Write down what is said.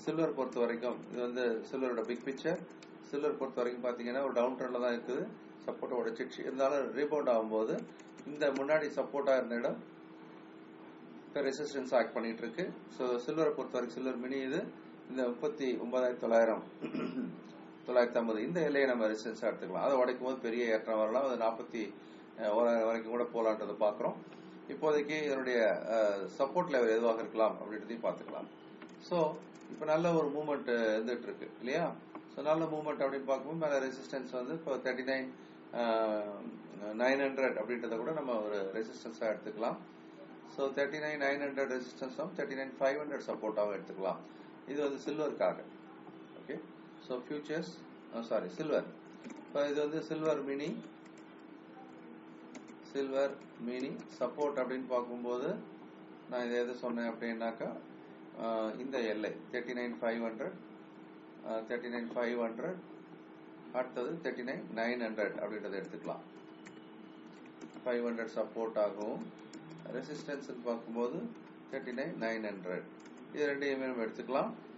silver பொறுத்த வரைக்கும் இது வந்து சில்வரோட பிக் பிக்சர் சில்வர் பொறுத்த வரைக்கும் பார்த்தீங்கன்னா ஒரு டவுன் ட்ரெண்ட்ல தான் இருக்குது சப்போர்ட்டை உடைச்சிடுச்சு இருந்தாலும் ரீபவுண்ட் ஆகும்போது இந்த முன்னாடி சப்போர்ட்டாக இருந்த இடம் இப்போ ரெசிஸ்டன்ஸ் ஆக்ட் பண்ணிட்டு இருக்கு ஸோ சில்வரை பொறுத்த வரைக்கும் சில்வர் மினி இது இந்த முப்பத்தி ஒன்பதாயிரத்தி தொள்ளாயிரம் தொள்ளாயிரத்தி ஐம்பது இந்த எல்லையை நம்ம ரெசிஸ்டன்ஸாக எடுத்துக்கலாம் அதை உடைக்கும் போது பெரிய ஏற்றம் வரலாம் அது நாற்பத்தி ஓராயிரம் வரைக்கும் கூட போகலான்றதை பார்க்குறோம் இப்போதைக்கு இதனுடைய சப்போர்ட் லெவல் எதுவாக இருக்கலாம் அப்படின்றதையும் பார்த்துக்கலாம் ஸோ இப்போ நல்ல ஒரு மூவ்மெண்ட் இருந்துட்டு இருக்கு இல்லையா ஸோ நல்ல மூவ்மெண்ட் அப்படின்னு பார்க்கும்போது மேலே ரெசிஸ்டன்ஸ் வந்து இப்போ தேர்ட்டி நைன் நைன் ஹண்ட்ரட் அப்படின்றத கூட நம்ம ஒரு ரெசிஸ்டன்ஸாக எடுத்துக்கலாம் so thirty nine nine hundred ரெசிஸ்டன்ஸும் தேர்ட்டி நைன் ஃபைவ் ஹண்ட்ரட் சப்போர்ட்டாகவும் எடுத்துக்கலாம் இது வந்து சில்வருக்காக okay so futures sorry silver இப்போ இது வந்து silver mini silver mini support அப்படின்னு பார்க்கும்போது நான் இதை எது சொன்னேன் அப்படின்னாக்கா ஆஹ் இந்த எல்லை thirty nine five hundred thirty nine five hundred அடுத்தது தேர்ட்டி நைன் நைன் ஹண்ட்ரட் அப்படின்றத எடுத்துக்கலாம் ஃபைவ் ஹண்ட்ரட் சப்போர்ட் ஆகும் ரெசிஸ்டன்ஸ் பார்க்கும்போது தேர்ட்டி நைன் நைன் ஹண்ட்ரட் இது ரெண்டையுமே நம்ம எடுத்துக்கலாம்